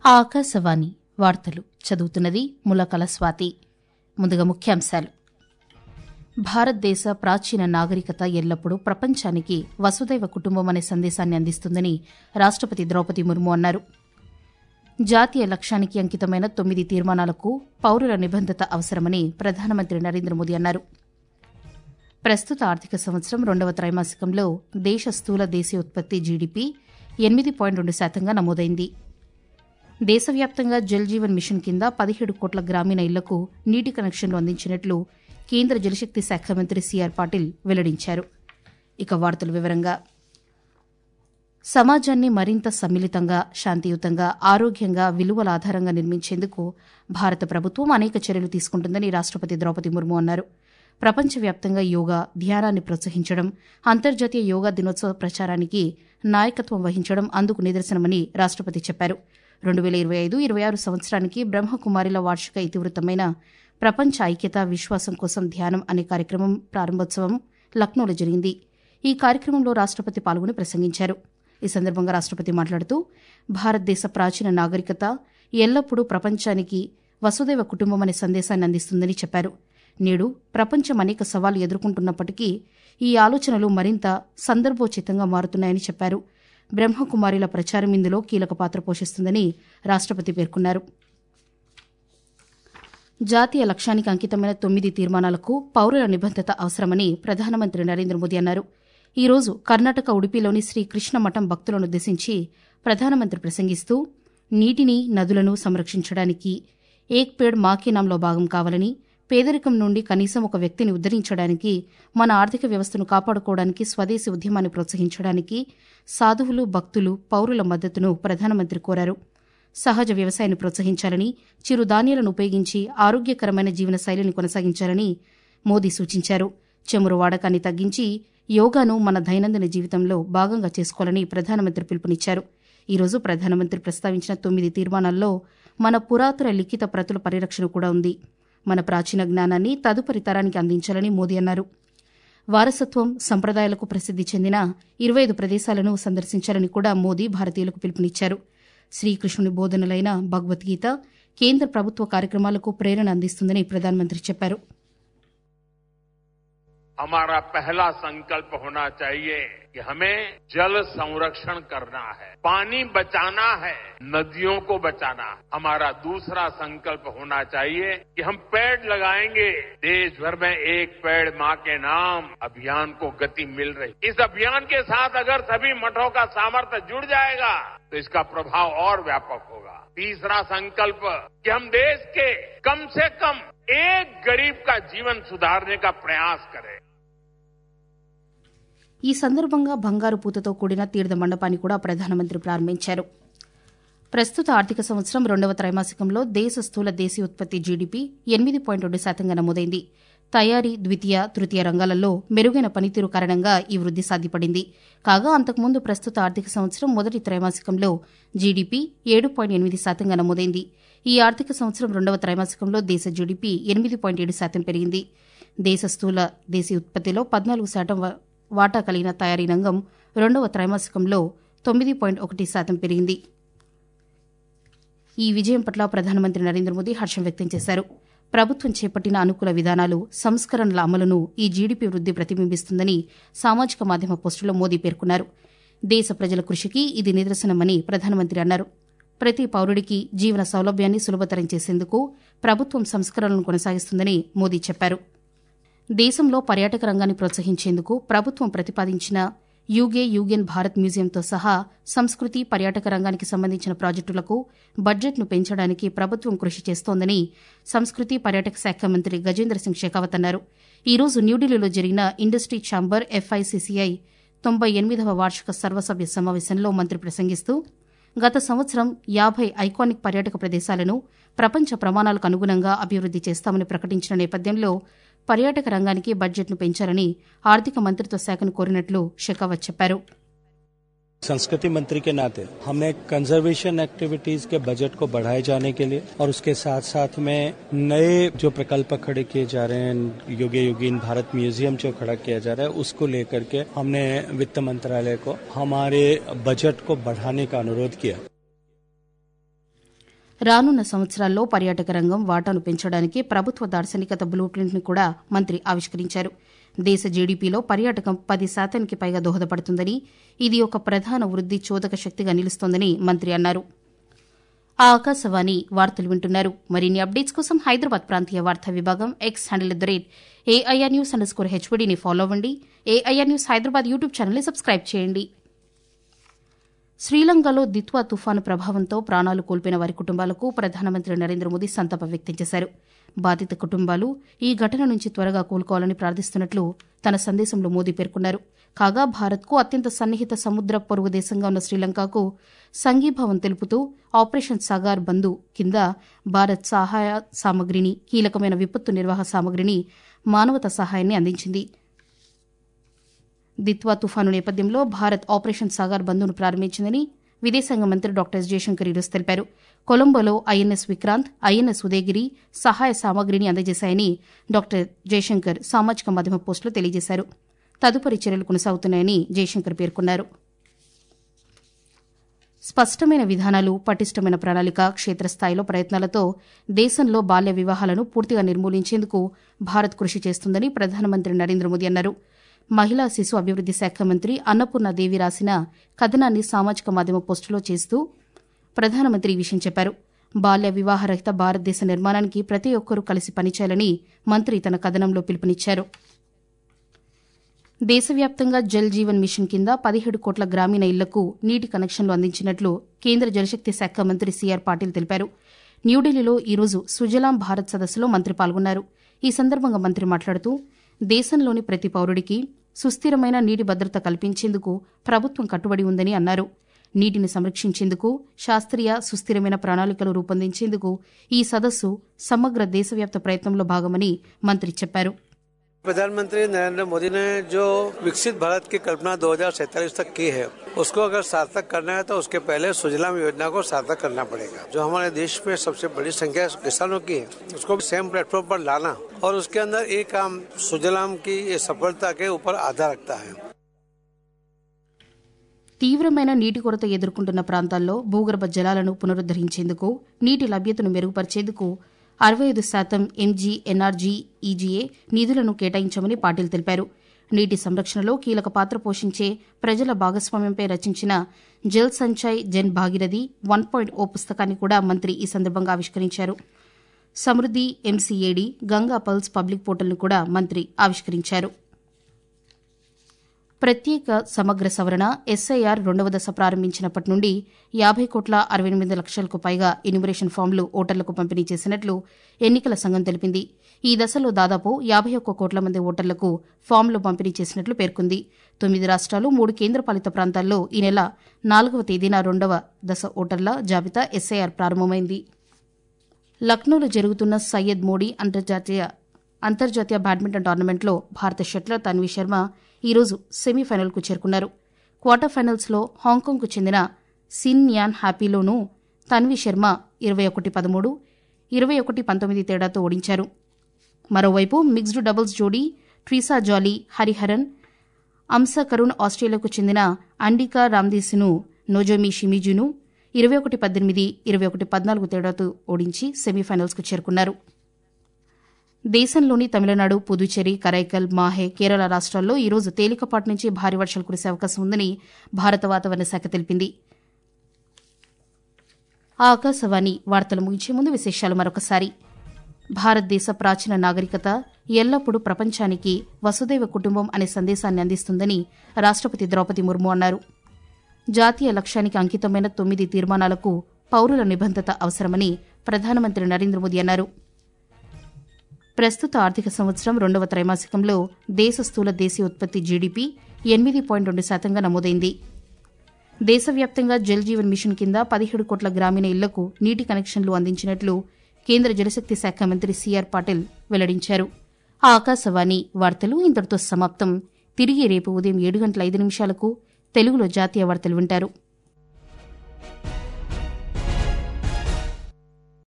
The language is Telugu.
ఆకాశవాణి వార్తలు చదువుతున్నది ములకల స్వాతి ముందుగా ముఖ్యాంశాలు భారతదేశ ప్రాచీన నాగరికత ఎల్లప్పుడూ ప్రపంచానికి వసుదైవ కుటుంబం అనే సందేశాన్ని అందిస్తుందని రాష్టపతి ద్రౌపది ముర్ము అన్నారు జాతీయ లక్ష్యానికి అంకితమైన తొమ్మిది తీర్మానాలకు పౌరుల నిబంధత అవసరమని ప్రధానమంత్రి నరేంద్ర మోదీ అన్నారు ప్రస్తుత ఆర్థిక సంవత్సరం రెండవ త్రైమాసికంలో దేశ స్థూల దేశీయోత్పత్తి జీడీపీ ఎనిమిది పాయింట్ రెండు శాతంగా నమోదైంది దేశవ్యాప్తంగా జల్ జీవన్ మిషన్ కింద పదిహేడు కోట్ల గ్రామీణ ఇళ్లకు నీటి కనెక్షన్లు అందించినట్లు కేంద్ర జలశక్తి శాఖ మంత్రి సిఆర్ పాటిల్ వెల్లడించారు ఇక వార్తల వివరంగా సమాజాన్ని మరింత సమ్మిళితంగా శాంతియుతంగా ఆరోగ్యంగా విలువల ఆధారంగా నిర్మించేందుకు భారత ప్రభుత్వం అనేక చర్యలు తీసుకుంటుందని రాష్టపతి ద్రౌపది ముర్ము అన్నారు ప్రపంచవ్యాప్తంగా యోగా ధ్యానాన్ని ప్రోత్సహించడం అంతర్జాతీయ యోగా దినోత్సవ ప్రచారానికి నాయకత్వం వహించడం అందుకు నిదర్శనమని రాష్టపతి చెప్పారు రెండు వేల ఇరవై ఐదు ఇరవై ఆరు సంవత్సరానికి బ్రహ్మకుమారిల వార్షిక ఇతివృత్తమైన ప్రపంచ ఐక్యత విశ్వాసం కోసం ధ్యానం అనే కార్యక్రమం ప్రారంభోత్సవం లక్నోలో జరిగింది ఈ కార్యక్రమంలో రాష్టపతి పాల్గొని ప్రసంగించారు ఈ సందర్భంగా రాష్టపతి మాట్లాడుతూ భారతదేశ ప్రాచీన నాగరికత ఎల్లప్పుడూ ప్రపంచానికి వసుదైవ కుటుంబం అనే సందేశాన్ని అందిస్తుందని చెప్పారు నేడు ప్రపంచం అనేక సవాళ్లు ఎదుర్కొంటున్నప్పటికీ ఈ ఆలోచనలు మరింత సందర్భోచితంగా మారుతున్నాయని చెప్పారు బ్రహ్మకుమారిల ప్రచారం ఇందులో కీలక పాత్ర పోషిస్తుందని రాష్టపతి పేర్కొన్నారు జాతీయ లక్ష్యానికి అంకితమైన తొమ్మిది తీర్మానాలకు పౌరుల నిబద్దత అవసరమని ప్రధానమంత్రి నరేంద్ర మోదీ అన్నారు ఈ రోజు కర్ణాటక ఉడిపిలోని శ్రీ కృష్ణ మఠం భక్తులను ఉద్దేశించి ప్రధానమంత్రి ప్రసంగిస్తూ నీటిని నదులను సంరక్షించడానికి ఏక్ పేడ్ మాకే నాంలో భాగం కావాలని పేదరికం నుండి కనీసం ఒక వ్యక్తిని ఉద్దరించడానికి మన ఆర్థిక వ్యవస్థను కాపాడుకోవడానికి స్వదేశీ ఉద్యమాన్ని ప్రోత్సహించడానికి సాధువులు భక్తులు పౌరుల మద్దతును ప్రధానమంత్రి కోరారు సహజ వ్యవసాయాన్ని ప్రోత్సహించాలని చిరుధాన్యాలను ఉపయోగించి ఆరోగ్యకరమైన జీవనశైలిని కొనసాగించాలని మోదీ సూచించారు చమురు వాడకాన్ని తగ్గించి యోగాను మన దైనందిన జీవితంలో భాగంగా చేసుకోవాలని ప్రధానమంత్రి పిలుపునిచ్చారు ఈ రోజు ప్రధానమంత్రి ప్రస్తావించిన తొమ్మిది తీర్మానాల్లో మన పురాతన లిఖిత ప్రతుల పరిరక్షణ కూడా ఉంది మన ప్రాచీన జ్ఞానాన్ని తదుపరి తరానికి అందించాలని మోదీ అన్నారు వారసత్వం సంప్రదాయాలకు ప్రసిద్ది చెందిన ఇరవై ఐదు ప్రదేశాలను సందర్శించాలని కూడా మోదీ భారతీయులకు పిలుపునిచ్చారు శ్రీకృష్ణుని బోధనలైన భగవద్గీత కేంద్ర ప్రభుత్వ కార్యక్రమాలకు ప్రేరణ అందిస్తుందని ప్రధానమంత్రి చెప్పారు हमारा पहला संकल्प होना चाहिए कि हमें जल संरक्षण करना है पानी बचाना है नदियों को बचाना है हमारा दूसरा संकल्प होना चाहिए कि हम पेड़ लगाएंगे देश भर में एक पेड़ माँ के नाम अभियान को गति मिल रही इस अभियान के साथ अगर सभी मठों का सामर्थ्य जुड़ जाएगा तो इसका प्रभाव और व्यापक होगा तीसरा संकल्प कि हम देश के कम से कम एक गरीब का जीवन सुधारने का प्रयास करें ఈ సందర్భంగా బంగారు పూతతో కూడిన తీర్థ మండపాన్ని కూడా ప్రధానమంత్రి ప్రారంభించారు ప్రస్తుత ఆర్థిక సంవత్సరం రెండవ త్రైమాసికంలో దేశ స్థూల దేశీయోత్పత్తి జీడీపీ ఎనిమిది పాయింట్ రెండు శాతంగా నమోదైంది తయారీ ద్వితీయ తృతీయ రంగాలలో మెరుగైన పనితీరు కారణంగా ఈ వృద్ది సాధ్యపడింది కాగా అంతకుముందు ప్రస్తుత ఆర్థిక సంవత్సరం మొదటి త్రైమాసికంలో జీడీపీ ఏడు పాయింట్ ఎనిమిది శాతంగా నమోదైంది ఈ ఆర్థిక సంవత్సరం రెండవ త్రైమాసికంలో దేశ జీడీపీ ఎనిమిది పాయింట్ ఏడు శాతం పెరిగింది దేశ స్థూల దేశీయ ఉత్పత్తిలో పద్నాలుగు శాతం వాటా కలిగిన తయారీ రంగం రెండవ త్రైమాసికంలో తొమ్మిది పాయింట్ ఒకటి శాతం పెరిగింది ఈ విజయం పట్ల ప్రధానమంత్రి నరేంద్ర మోదీ హర్షం వ్యక్తం చేశారు ప్రభుత్వం చేపట్టిన అనుకూల విధానాలు సంస్కరణల అమలును ఈ జీడీపీ వృద్ది ప్రతిబింబిస్తుందని సామాజిక మాధ్యమ పోస్టులో మోదీ పేర్కొన్నారు దేశ ప్రజల కృషికి ఇది నిదర్శనమని ప్రధానమంత్రి అన్నారు ప్రతి పౌరుడికి జీవన సౌలభ్యాన్ని సులభతరం చేసేందుకు ప్రభుత్వం సంస్కరణలను కొనసాగిస్తుందని మోదీ చెప్పారు దేశంలో పర్యాటక రంగాన్ని ప్రోత్సహించేందుకు ప్రభుత్వం ప్రతిపాదించిన యూగే యూగెన్ భారత్ మ్యూజియంతో సహా సంస్కృతి పర్యాటక రంగానికి సంబంధించిన ప్రాజెక్టులకు బడ్జెట్ను పెంచడానికి ప్రభుత్వం కృషి చేస్తోందని సంస్కృతి పర్యాటక శాఖ మంత్రి గజేంద్ర సింగ్ షెకావత్ అన్నారు ఈ రోజు న్యూఢిల్లీలో జరిగిన ఇండస్ట్రీ ఛాంబర్ ఎఫ్ఐసిసిఐ తొంభై ఎనిమిదవ వార్షిక సర్వసభ్య సమావేశంలో మంత్రి ప్రసంగిస్తూ గత సంవత్సరం యాభై ఐకానిక్ పర్యాటక ప్రదేశాలను ప్రపంచ ప్రమాణాలకు అనుగుణంగా అభివృద్ది చేస్తామని ప్రకటించిన నేపథ్యంలో పర్యాటక రంగానికి బడ్జెట్ను పెంచాలని ఆర్థిక మంత్రిత్వ శాఖను కోరినట్లు షెకావత్ చెప్పారు संस्कृति मंत्री के नाते हमने कंजर्वेशन एक्टिविटीज के बजट को बढ़ाए जाने के लिए और उसके साथ साथ में नए जो प्रकल्प खड़े किए जा रहे हैं योगे योगीन भारत म्यूजियम जो खड़ा किया जा रहा है उसको लेकर के हमने वित्त मंत्रालय को हमारे बजट को बढ़ाने का अनुरोध किया రానున్న సంవత్సరాల్లో పర్యాటక రంగం వాటాను పెంచడానికి ప్రభుత్వ దార్శనికత బ్లూ ప్రింట్ను కూడా మంత్రి ఆవిష్కరించారు దేశ జీడీపీలో పర్యాటకం పది శాతానికి పైగా దోహదపడుతుందని ఇది ఒక ప్రధాన వృద్ది చోదక శక్తిగా నిలుస్తోందని మంత్రి అన్నారు ఆ ఆకాశవాణి వార్తలు వింటున్నారు మరిన్ని అప్డేట్స్ కోసం హైదరాబాద్ ప్రాంతీయ వార్తా విభాగం X handle the rate AIR news underscore హెచ్వీడీని ఫాలో అవ్వండి ఏఐఆర్ న్యూస్ హైదరాబాద్ యూట్యూబ్ ఛానల్ని సబ్స్క్రైబ్ చేయండి శ్రీలంకలో దిత్వా తుఫాను ప్రభావంతో ప్రాణాలు కోల్పోయిన వారి కుటుంబాలకు ప్రధానమంత్రి నరేంద్ర మోదీ సంతాపం వ్యక్తం చేశారు బాధిత కుటుంబాలు ఈ ఘటన నుంచి త్వరగా కోలుకోవాలని ప్రార్థిస్తున్నట్లు తన సందేశంలో మోదీ పేర్కొన్నారు కాగా భారత్కు అత్యంత సన్నిహిత సముద్ర పొరుగు దేశంగా ఉన్న శ్రీలంకకు సంఘీభావం తెలుపుతూ ఆపరేషన్ సాగార్ బంధు కింద భారత్ సహాయ సామగ్రిని కీలకమైన విపత్తు నిర్వాహ సామగ్రిని మానవతా సహాయాన్ని అందించింది దిత్వా తుఫాను నేపథ్యంలో భారత్ ఆపరేషన్ సాగర్ బంద్ను ప్రారంభించిందని విదేశాంగ మంత్రి డాక్టర్ ఎస్ జయశంకర్ ఈరోజు తెలిపారు కొలంబోలో ఐఎన్ఎస్ విక్రాంత్ ఐఎన్ఎస్ ఉదయగిరి సహాయ సామగ్రిని అందజేశాయని డాక్టర్ జయశంకర్ సామాజిక మాధ్యమ పోస్టులో తెలియజేశారు తదుపరి చర్యలు కొనసాగుతున్నాయని జయశంకర్ పేర్కొన్నారు స్పష్టమైన విధానాలు పటిష్టమైన ప్రణాళిక క్షేత్రస్థాయిలో ప్రయత్నాలతో దేశంలో బాల్య వివాహాలను పూర్తిగా నిర్మూలించేందుకు భారత్ కృషి చేస్తుందని ప్రధానమంత్రి నరేంద్ర మోదీ అన్నారు మహిళా శిశు అభివృద్ది శాఖ మంత్రి అన్నపూర్ణదేవి రాసిన కథనాన్ని సామాజిక మాధ్యమ పోస్టులో చేస్తూ ప్రధానమంత్రి ఈ విషయం చెప్పారు బాల్య వివాహరహిత భారతదేశ నిర్మాణానికి ప్రతి ఒక్కరూ కలిసి పనిచేయాలని మంత్రి తన కథనంలో పిలుపునిచ్చారు దేశవ్యాప్తంగా జల్ జీవన్ మిషన్ కింద పదిహేడు కోట్ల గ్రామీణ ఇళ్లకు నీటి కనెక్షన్లు అందించినట్లు కేంద్ర జలశక్తి శాఖ మంత్రి సీఆర్ పాటిల్ తెలిపారు న్యూఢిల్లీలో ఈరోజు సుజలాం భారత్ సదస్సులో మంత్రి పాల్గొన్నారు ఈ సందర్భంగా మంత్రి మాట్లాడుతూ దేశంలోని ప్రతి పౌరుడికి సుస్థిరమైన నీటి భద్రత కల్పించేందుకు ప్రభుత్వం కట్టుబడి ఉందని అన్నారు నీటిని సంరక్షించేందుకు శాస్త్రీయ సుస్థిరమైన ప్రణాళికలు రూపొందించేందుకు ఈ సదస్సు సమగ్ర దేశవ్యాప్త ప్రయత్నంలో భాగమని మంత్రి చెప్పారు प्रधानमंत्री नरेंद्र मोदी ने जो विकसित भारत की कल्पना 2047 तक की है उसको अगर सार्थक करना है तो उसके पहले सुजलाम योजना को सार्थक करना पड़ेगा जो हमारे देश में सबसे बड़ी संख्या किसानों की है उसको सेम प्लेटफॉर्म पर लाना और उसके अंदर एक काम सुजलाम की ये सफलता के ऊपर आधार रखता है తీవ్రమైన నీటి కొరత ఎదుర్కొంటున్న ప్రాంతాల్లో భూగర్భ జలాలను పునరుద్దరించేందుకు నీటి లభ్యతను మెరుగుపరిచేందుకు అరవై ఐదు శాతం ఎంజీ ఎన్ఆర్జీ ఈజీఏ నిధులను కేటాయించామని పాటిల్ తెలిపారు నీటి సంరక్షణలో కీలక పాత్ర పోషించే ప్రజల భాగస్వామ్యంపై రచించిన Jal Sanchay Jan Bhagirathi one point O పుస్తకాన్ని కూడా మంత్రి ఈ సందర్భంగా ఆవిష్కరించారు Samriddhi MCAD Ganga pulse public పోర్టల్ను కూడా మంత్రి ఆవిష్కరించారు ప్రత్యేక సమగ్ర సవరణ ఎస్ఐఆర్ రెండవ దశ ప్రారంభించినప్పటి నుండి యాభై కోట్ల అరవై ఎనిమిది లక్షలకు పైగా ఎన్యుమరేషన్ ఫామ్లు ఓటర్లకు పంపిణీ చేసినట్లు ఎన్నికల సంఘం తెలిపింది ఈ దశలో దాదాపు యాభై ఒక్క కోట్ల మంది ఓటర్లకు ఫామ్లు పంపిణీ చేసినట్లు పేర్కొంది తొమ్మిది రాష్ట్రాలు మూడు కేంద్రపాలిత ప్రాంతాల్లో ఈ నెల నాలుగవ తేదీన రెండవ దశ ఓటర్ల జాబితా ఎస్ఐఆర్ ప్రారంభమైంది లక్నోలో జరుగుతున్న సయ్యద్ మోడీ అంతర్జాతీయ అంతర్జాతీయ బ్యాడ్మింటన్ టోర్నమెంట్లో భారత షట్లర్ తన్వీ శర్మ ఈరోజు సెమీఫైనల్కు చేరుకున్నారు క్వార్టర్ ఫైనల్స్లో హాంకాంగ్కు చెందిన సిన్ యాన్ హ్యాపీలోనూ తన్వీ శర్మ ఇరవై ఒకటి పదమూడు ఇరవై ఒకటి పంతొమ్మిది తేడాతో ఓడించారు మరోవైపు మిక్స్డ్ డబుల్స్ జోడీ ట్రీసా జాలీ హరిహరన్ అంస కరుణ్ ఆస్ట్రేలియాకు చెందిన అండికా రామ్దీస్ను నోజోమి షిమిజును ఇరవై ఒకటి పద్దెనిమిది ఇరవై ఒకటి పద్నాలుగు తేడాతో ఓడించి సెమీఫైనల్స్కు చేరుకున్నారు దేశంలోని తమిళనాడు పుదుచ్చేరి కరైకల్ మాహే కేరళ రాష్ట్రాల్లో ఈరోజు తేలికపాటి నుంచి భారీ వర్షాలు కురిసే అవకాశం ఉందని భారత వాతావరణ శాఖ తెలిపింది ఆ ఆకాశవాణి వార్తలు ముగించే ముందు విశేషాలు మరొకసారి భారతదేశ ప్రాచీన నాగరికత ఎల్లప్పుడూ ప్రపంచానికి వసుదైవ కుటుంబం అనే సందేశాన్ని అందిస్తుందని రాష్టపతి ద్రౌపది ముర్ము అన్నారు జాతీయ లక్ష్యానికి అంకితమైన తొమ్మిది తీర్మానాలకు పౌరుల నిబంధత అవసరమని ప్రధానమంత్రి నరేంద్ర మోదీ అన్నారు ప్రస్తుత ఆర్థిక సంవత్సరం రెండవ త్రైమాసికంలో దేశ స్థూల దేశీయ ఉత్పత్తి జీడీపీ ఎనిమిది పాయింట్ రెండు శాతంగా నమోదైంది దేశవ్యాప్తంగా జల్ జీవన్ మిషన్ కింద పదిహేడు కోట్ల గ్రామీణ ఇళ్లకు నీటి కనెక్షన్లు అందించినట్లు కేంద్ర జలశక్తి శాఖ మంత్రి సీఆర్ పాటిల్ వెల్లడించారు ఆ ఆకాశవాణి వార్తలు ఇంతటితో సమాప్తం తిరిగి రేపు ఉదయం ఏడు గంటల ఐదు నిమిషాలకు తెలుగులో జాతీయ వార్తలు వింటారు